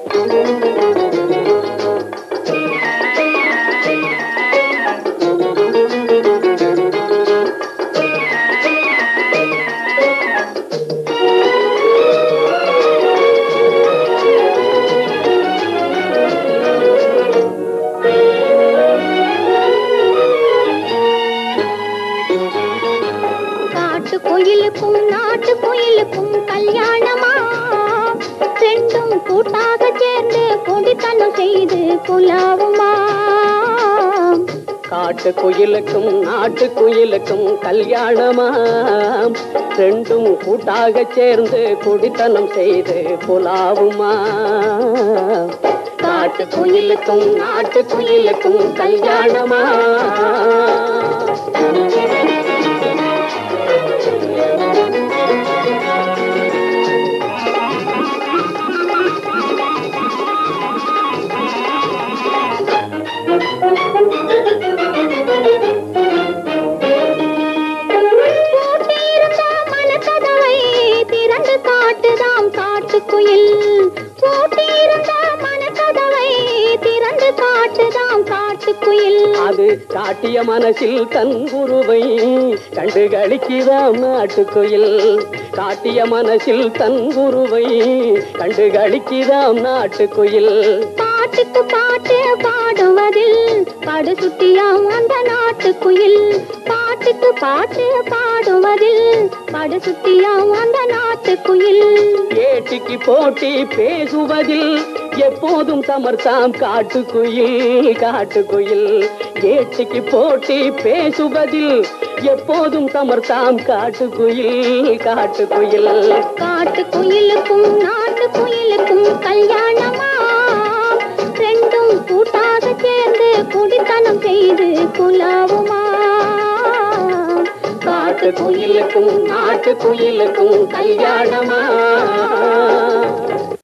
காட்டு குயிலுக்கும் நாட்டு குயிலுக்கும் கல்யாணமா ரெண்டும் கூட்டாக சேர்ந்து கொடித்தனம் செய்து குலாவுமா காட்டு குயிலுக்கும் நாட்டு குயிலுக்கும் கல்யாணமாம் ரெண்டும் கூட்டாக சேர்ந்து குடித்தனம் செய்து புலாவுமா காட்டு குயிலுக்கும் நாட்டு குயிலுக்கும் கல்யாணமா பூட்டியிருந்த மனக்கதவை திறந்து காட்டுதாம் காட்டுக்குயில் பூட்டியிருந்த மனக்கதவை திறந்து காட்டுதாம் காட்டுக்குயில் அது காட்டிய மனசில் தன் குருவை கண்டு களிக்கிறாம் நாட்டுக்குயில் காட்டிய மனசில் தன் குருவை கண்டு களிக்கிறாம் நாட்டுக்குயில் பாட்டுக்கு பாட்டு பாடுவதில் படு சுட்டியாம் அந்த நாட்டுக்குயில் பாட்டுக்கு பாட்டு பாடுவதில் படு சுட்டியாம் அந்த நாட்டுக்குயில் ஏட்டிக்கு போட்டி பேசுவதில் எப்போதும் சமர்த்தாம் காட்டுக்குயில் காட்டுக்குயில் ஏட்டிக்கு போட்டி பேசுவதில் எப்போதும் சமர்த்தாம் காட்டுக்குயில் காட்டுக்குயில் காட்டுக்குயிலுக்கும் நாட்டுக்குயிலுக்கும் கல்யாணமா ரெண்டும் கூட்டாக சேர்ந்து குடித்தனம் செய்து குலாவுமா காட்டுக்குயிலுக்கும் நாட்டுக்குயிலுக்கும் கல்யாணமா